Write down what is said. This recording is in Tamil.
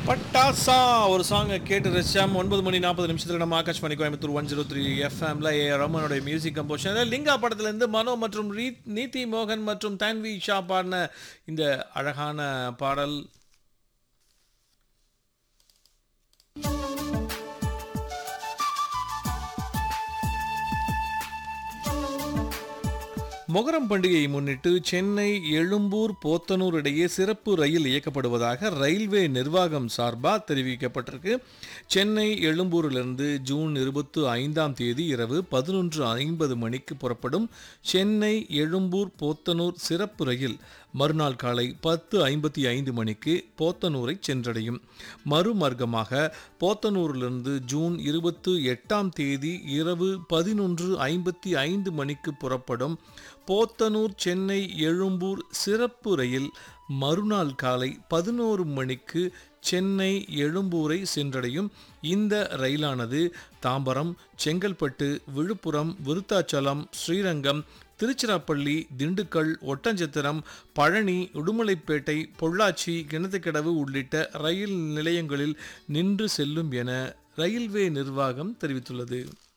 பட்டாசா ஒரு சாங்கை கேட்டு ரசிச்சாம் ஒன்பது மணி நாற்பது நிமிஷத்துல நம்ம Akashvani Coimbatore one zero three எஃப்எம்ல ஏ ரமனோட மியூசிக் கம்போஷன் லிங்கா படத்துலேருந்து மனோ மற்றும் ரீத் நீதி மோகன் மற்றும் தான்வி ஷா பாடின இந்த அழகான பாடல் மொகரம் பண்டிகையை முன்னிட்டு சென்னை எழும்பூர் போத்தனூர் இடையே சிறப்பு ரயில் இயக்கப்படுவதாக ரயில்வே நிர்வாகம் சார்பாக தெரிவிக்கப்பட்டிருக்கு சென்னை எழும்பூரிலிருந்து ஜூன் இருபத்து ஐந்தாம் தேதி இரவு பதினொன்று ஐம்பது மணிக்கு புறப்படும் சென்னை எழும்பூர் போத்தனூர் சிறப்பு ரயில் மறுநாள் காலை பத்து ஐம்பத்தி ஐந்து மணிக்கு போத்தனூரை சென்றடையும் மறுமார்க்கமாக போத்தனூரிலிருந்து ஜூன் இருபத்து எட்டாம் தேதி இரவு பதினொன்று ஐம்பத்தி ஐந்து மணிக்கு புறப்படும் போத்தனூர் சென்னை எழும்பூர் சிறப்பு ரயில் மறுநாள் காலை பதினோரு மணிக்கு சென்னை எழும்பூரை சென்றடையும் இந்த ரயிலானது தாம்பரம் செங்கல்பட்டு விழுப்புரம் விருத்தாச்சலம் ஸ்ரீரங்கம் திருச்சிராப்பள்ளி திண்டுக்கல் ஒட்டஞ்சத்திரம் பழனி உடுமலைப்பேட்டை பொள்ளாச்சி கிணத்துக்கடவு உள்ளிட்ட ரயில் நிலையங்களில் நின்று செல்லும் என ரயில்வே நிர்வாகம் தெரிவித்துள்ளது